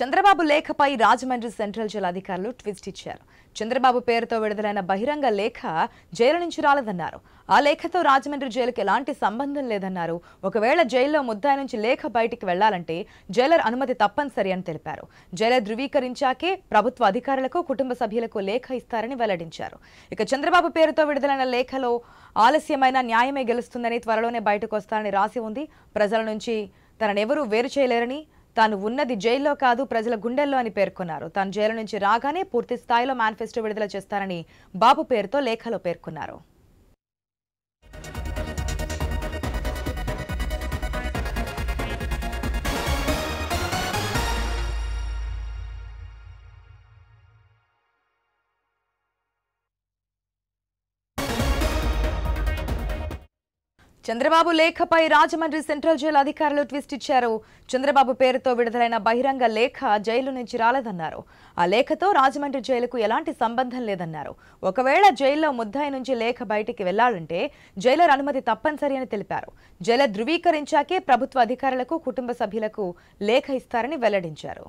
చంద్రబాబు లేఖపై Rajahmundry central jail అధికారులు twist ఇచ్చారు చంద్రబాబు పేరుతో విడుదలైన బహిరంగ లేఖ జైలు నుంచి రాలేదన్నారు ఆ లేఖతో రాజమండ్రి జైలుకి ఎలాంటి సంబంధం లేదన్నారు ఒకవేళ జైల్లో ముద్దాయి నుంచి లేఖ బయటికి వెళ్లాలంటే జైలర్ అనుమతి తప్పనిసరి అని తెలిపారు జైలర్ ధృవీకరించాకే ప్రభుత్వ అధికారులకు కుటుంబ సభ్యులకు లేఖ ఇస్తారని వెల్లడించారు ఇక చంద్రబాబు పేరుతో విడుదలైన లేఖలో ఆలస్యమైన న్యాయమే గెలుస్తుందని త్వరలోనే బయటకు వస్తారని రాసి ఉంది ప్రజల నుంచి తననెవరూ వేరు చేయలేరని తాను ఉన్నది జైల్లో కాదు ప్రజల గుండెల్లో అని పేర్కొన్నారు తాను జైలు నుంచి రాగానే పూర్తి స్థాయిలో మేనిఫెస్టో విడుదల చేస్తారని బాబు పేరుతో లేఖలో పేర్కొన్నారు చంద్రబాబు లేఖపై రాజమండ్రి సెంట్రల్ జైలు అధికారులు ట్విస్ట్ ఇచ్చారు చంద్రబాబు పేరుతో విడుదలైన బహిరంగ లేఖ జైలు నుంచి రాలేదన్నారు ఆ లేఖతో రాజమండ్రి జైలుకు ఎలాంటి సంబంధం లేదన్నారు ఒకవేళ జైల్లో ముద్దాయి నుంచి లేఖ బయటికి వెళ్లాలంటే జైలర్ అనుమతి తప్పనిసరి అని తెలిపారు జైలర్ ధృవీకరించాకే ప్రభుత్వ అధికారులకు కుటుంబ సభ్యులకు లేఖ ఇస్తారని వెల్లడించారు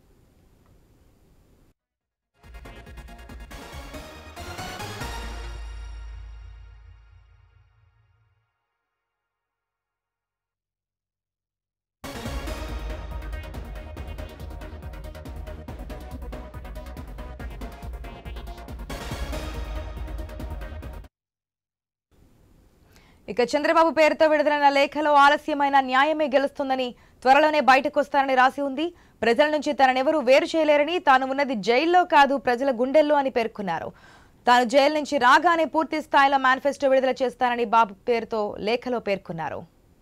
ఇక చంద్రబాబు పేరుతో విడుదలైన లేఖలో ఆలస్యమైన న్యాయమే గెలుస్తుందని త్వరలోనే బయటకు వస్తారని రాసి ఉంది ప్రజల నుంచి తననెవరూ వేరు చేయలేరని తాను ఉన్నది జైల్లో కాదు ప్రజల గుండెల్లో అని పేర్కొన్నారు తాను జైలు నుంచి రాగానే పూర్తి స్థాయిలో మేనిఫెస్టో విడుదల చేస్తానని బాబు పేరుతో లేఖలో పేర్కొన్నారు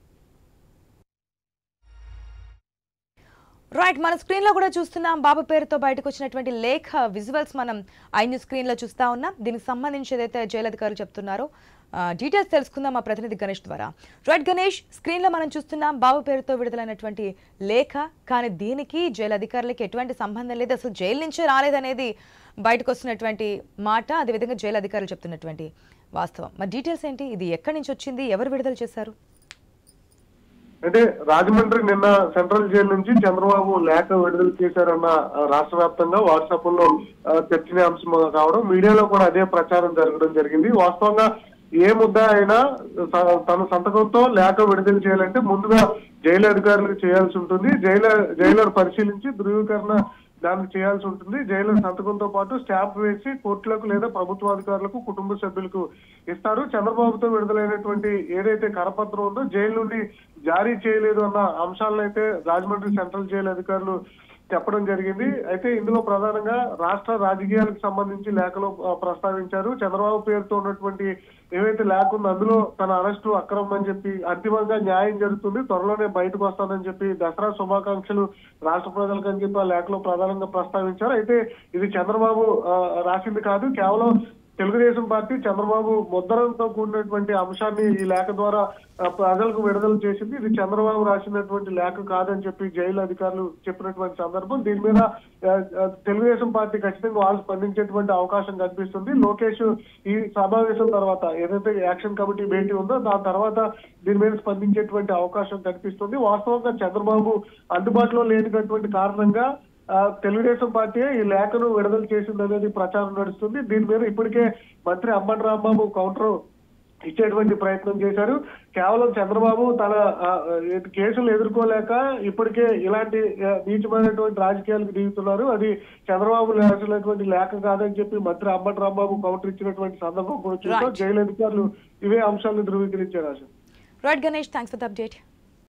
రైట్ మన స్క్రీన్ లో కూడా చూస్తున్నాం బాబు పేరుతో బయటకు వచ్చినటువంటి లేఖ విజువల్స్ మనం ఐ న్యూస్ స్క్రీన్ లో చూస్తా ఉన్నాం దీనికి సంబంధించి ఏదైతే జైలు అధికారులు చెప్తున్నారో డీటెయిల్స్ తెలుసుకుందాం మా ప్రతినిధి గణేష్ ద్వారా రైట్ గణేష్ స్క్రీన్ లో మనం చూస్తున్నాం బాబు పేరుతో విడుదలైనటువంటి లేఖ కానీ దీనికి జైలు అధికారులకి ఎటువంటి సంబంధం లేదు అసలు జైలు నుంచే రాలేదనేది బయటకు వస్తున్నటువంటి మాట అదేవిధంగా జైలు అధికారులు చెప్తున్నటువంటి వాస్తవం మరి డీటెయిల్స్ ఏంటి ఇది ఎక్కడి నుంచి వచ్చింది ఎవరు విడుదల చేశారు అంటే రాజమండ్రి నిన్న సెంట్రల్ జైలు నుంచి చంద్రబాబు లేఖ విడుదల చేశారన్న ఆ, రాష్ట్ర వ్యాప్తంగా వాట్సాప్ లో ఆ, చర్చనీయాంశం కావడం మీడియాలో కూడా అదే ప్రచారం జరగడం జరిగింది వాస్తవంగా ఏ ముద్ద అయినా త- తన సంతకంతో లేఖ విడుదల చేయాలంటే ముందుగా జైలు అధికారులకు చేయాల్సి ఉంటుంది జైలర్ జైలర్ పరిశీలించి ధృవీకరణ దాన్ని చేయాల్సి ఉంటుంది జైలర్ సంతకంతో పాటు స్టాంప్ వేసి కోర్టులకు లేదా ప్రభుత్వ అధికారులకు కుటుంబ సభ్యులకు ఇస్తారు చంద్రబాబుతో విడుదలైనటువంటి ఏదైతే కరపత్రం ఉందో జైలు నుండి జారీ చేయలేదు అన్న అంశాలను అయితే రాజమండ్రి సెంట్రల్ జైలు అధికారులు చెప్పడం జరిగింది అయితే ఇందులో ప్రధానంగా రాష్ట్ర రాజకీయాలకు సంబంధించి లేఖలో ఆ, ప్రస్తావించారు చంద్రబాబు పేరుతో ఉన్నటువంటి ఏవైతే లేఖ ఉందో అందులో తన అరెస్టు అక్రమం అని చెప్పి అంతిమంగా న్యాయం జరుగుతుంది త్వరలోనే బయటకు వస్తానని చెప్పి దసరా శుభాకాంక్షలు రాష్ట్ర ప్రజలకు అని చెప్పి ఆ లేఖలో ప్రధానంగా ప్రస్తావించారు అయితే ఇది చంద్రబాబు ఆ, రాసింది కాదు కేవలం తెలుగుదేశం పార్టీ చంద్రబాబు ముద్రలతో కూడినటువంటి అంశాన్ని ఈ లేఖ ద్వారా ఆ, ప్రజలకు విడుదల చేసింది ఇది చంద్రబాబు రాసినటువంటి లేఖ కాదని చెప్పి జైలు అధికారులు చెప్పినటువంటి సందర్భం దీని మీద ఆ, ఆ, తెలుగుదేశం పార్టీ ఖచ్చితంగా వాళ్ళు స్పందించేటువంటి అవకాశం కనిపిస్తుంది లోకేష్ ఈ సమావేశం తర్వాత ఏదైతే యాక్షన్ కమిటీ భేటీ ఉందో దాని తర్వాత దీని మీద స్పందించేటువంటి అవకాశం కనిపిస్తుంది వాస్తవంగా చంద్రబాబు అందుబాటులో లేనటువంటి కారణంగా ఆ, తెలుగుదేశం పార్టీ ఈ లేఖను విడుదల చేసింది అనేది ప్రచారం నడుస్తుంది దీని మీద ఇప్పటికే మంత్రి అంబటి రాంబాబు కౌంటర్ ఇచ్చేటువంటి ప్రయత్నం చేశారు కేవలం చంద్రబాబు తన ఆ, ఆ, కేసులు ఎదుర్కోలేక ఇప్పటికే ఇలాంటి ఆ, నీచమైనటువంటి రాజకీయాలకు దిగుతున్నారు అది చంద్రబాబు రాసినటువంటి లేఖ కాదని చెప్పి మంత్రి అంబటి రాంబాబు కౌంటర్ ఇచ్చినటువంటి సందర్భం కూడా చూసాం Right. జైలు అధికారులు ఇవే అంశాలను ధృవీకరించారు Asha right Ganesh thanks for the update